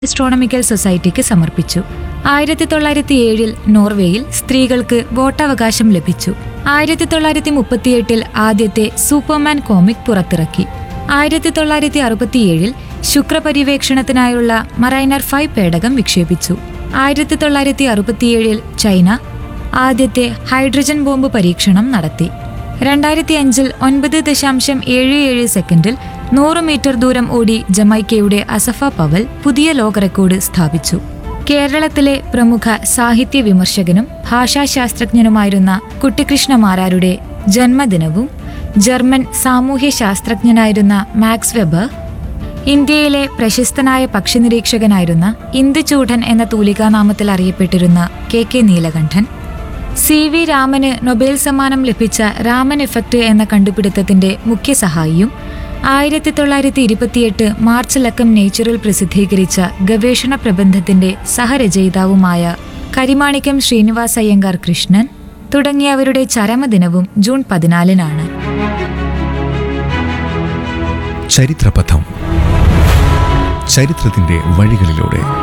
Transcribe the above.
astronomical സൊസൈറ്റിക്ക് സമർപ്പിച്ചു ആയിരത്തി തൊള്ളായിരത്തി ഏഴിൽ നോർവേയിൽ സ്ത്രീകൾക്ക് വോട്ടവകാശം ലഭിച്ചു ആയിരത്തി തൊള്ളായിരത്തി മുപ്പത്തിയെട്ടിൽ ആദ്യത്തെ സൂപ്പർമാൻ കോമിക് പുറത്തിറക്കി ആയിരത്തി തൊള്ളായിരത്തി അറുപത്തിയേഴിൽ ശുക്രപര്യവേക്ഷണത്തിനായുള്ള മറൈനർ ഫൈവ് പേടകം വിക്ഷേപിച്ചു ആയിരത്തി തൊള്ളായിരത്തി അറുപത്തിയേഴിൽ ചൈന ആദ്യത്തെ ഹൈഡ്രജൻ ബോംബ് പരീക്ഷണം നടത്തി രണ്ടായിരത്തി അഞ്ചിൽ ഒൻപത് ദശാംശം ഏഴ് ഏഴ് സെക്കൻഡിൽ നൂറ് മീറ്റർ ദൂരം ഓടി ജമൈക്കയുടെ അസഫ പവൽ പുതിയ ലോക റെക്കോർഡ് സ്ഥാപിച്ചു കേരളത്തിലെ പ്രമുഖ സാഹിത്യ വിമർശകനും ഭാഷാശാസ്ത്രജ്ഞനുമായിരുന്ന കുട്ടിക്കൃഷ്ണ മാരാരുടെ ജന്മദിനവും ജർമ്മൻ സാമൂഹ്യ ശാസ്ത്രജ്ഞനായിരുന്ന മാക്സ് വെബർ ഇന്ത്യയിലെ പ്രശസ്തനായ പക്ഷി നിരീക്ഷകനായിരുന്ന ഇന്ദുചൂഢൻ എന്ന തൂലികാനാമത്തിൽ അറിയപ്പെട്ടിരുന്ന K K Neelakantan C V രാമന് നൊബേൽ സമ്മാനം ലഭിച്ച രാമൻ എഫക്റ്റ് എന്ന കണ്ടുപിടുത്തത്തിന്റെ മുഖ്യ സഹായിയും ആയിരത്തി തൊള്ളായിരത്തി ഇരുപത്തിയെട്ട് മാർച്ച് ലക്കം നേച്ചറിൽ പ്രസിദ്ധീകരിച്ച ഗവേഷണ പ്രബന്ധത്തിന്റെ സഹരചയിതാവുമായ കരിമാണിക്യം ശ്രീനിവാസ് അയ്യങ്കാർ കൃഷ്ണൻ തുടങ്ങിയവരുടെ ചരമദിനവും ജൂൺ പതിനാലിനാണ് ചരിത്രപഥം ചരിത്രത്തിന്റെ വഴികളിലൂടെ